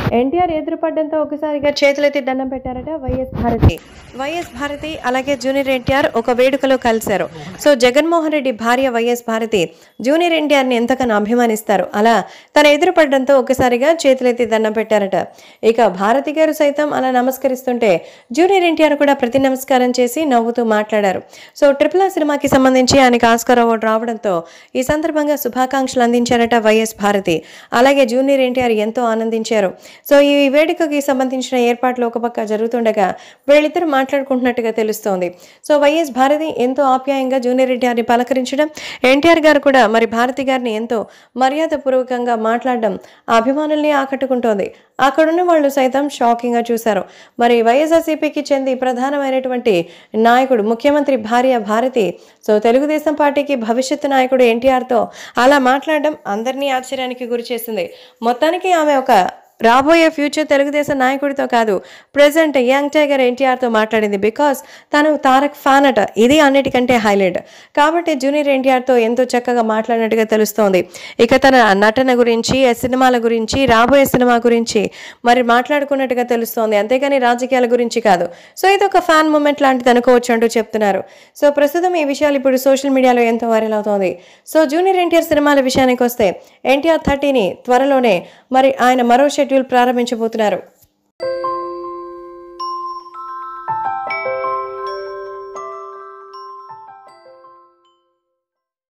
ఎన్టీఆర్ ఎదురుపడ్డంతో ఒకసారిగా చేతులెత్తి దండం పెట్టారట వైఎస్ భారతి వైఎస్ భారతి అలాగే జూనియర్ ఎన్టీఆర్ ఒక వేడుకలో కలిశారు సో జగన్మోహన్ రెడ్డి భార్య వైఎస్ భారతి జూనియర్ ఎన్టీఆర్ని ఎంతగానో అభిమానిస్తారు అలా తన ఎదురుపడడంతో ఒకసారిగా చేతులెత్తి దండం పెట్టారట ఇక భారతి గారు సైతం అలా నమస్కరిస్తుంటే జూనియర్ ఎన్టీఆర్ కూడా ప్రతి నమస్కారం చేసి నవ్వుతూ మాట్లాడారు సో ట్రిపుల్ ఆర్ సినిమాకి సంబంధించి ఆయనకు ఆస్కార్ అవార్డు రావడంతో ఈ సందర్భంగా శుభాకాంక్షలు అందించారట వైఎస్ భారతి అలాగే జూనియర్ ఎన్టీఆర్ ఎంతో ఆనందించారు సో ఈ వేడుకకి సంబంధించిన ఏర్పాట్లు ఒక పక్క జరుగుతుండగా వీళ్ళిద్దరూ మాట్లాడుకుంటున్నట్టుగా తెలుస్తోంది సో వైఎస్ భారతి ఎంతో ఆప్యాయంగా జూనియర్ ఎన్టీఆర్ని పలకరించడం ఎన్టీఆర్ గారు కూడా మరి భారతి గారిని ఎంతో మర్యాదపూర్వకంగా మాట్లాడడం ఆ అభిమానుల్ని ఆకట్టుకుంటోంది అక్కడున్న వాళ్ళు సైతం షాకింగ్గా చూశారు మరి వైఎస్ఆర్సీపీకి చెంది ప్రధానమైనటువంటి నాయకుడు ముఖ్యమంత్రి భార్య భారతి సో తెలుగుదేశం పార్టీకి భవిష్యత్తు నాయకుడు ఎన్టీఆర్తో అలా మాట్లాడడం అందరినీ ఆశ్చర్యానికి గురి చేసింది మొత్తానికి ఆమె ఒక రాబోయే ఫ్యూచర్ తెలుగుదేశం నాయకుడితో కాదు ప్రజెంట్ యంగ్ టైగర్ ఎన్టీఆర్తో మాట్లాడింది బికాస్ తను తారక్ ఫ్యాన్ అట ఇది అన్నిటికంటే హైలైట్ కాబట్టి జూనియర్ ఎన్టీఆర్తో ఎంతో చక్కగా మాట్లాడినట్టుగా తెలుస్తోంది ఇక తన నటన గురించి ఆ సినిమాల గురించి రాబోయే సినిమా గురించి మరి మాట్లాడుకున్నట్టుగా తెలుస్తోంది అంతేగాని రాజకీయాల గురించి కాదు సో ఇది ఒక ఫ్యాన్ మూమెంట్ లాంటిది అనుకోవచ్చు అంటూ చెప్తున్నారు సో ప్రస్తుతం ఈ విషయాలు ఇప్పుడు సోషల్ మీడియాలో ఎంతో వైరల్ అవుతోంది సో జూనియర్ ఎన్టీఆర్ సినిమాల విషయానికి వస్తే ఎన్టీఆర్ థర్టీని త్వరలోనే మరి ఆయన మరో షెడ్యూల్ ప్రారంభించబోతున్నారు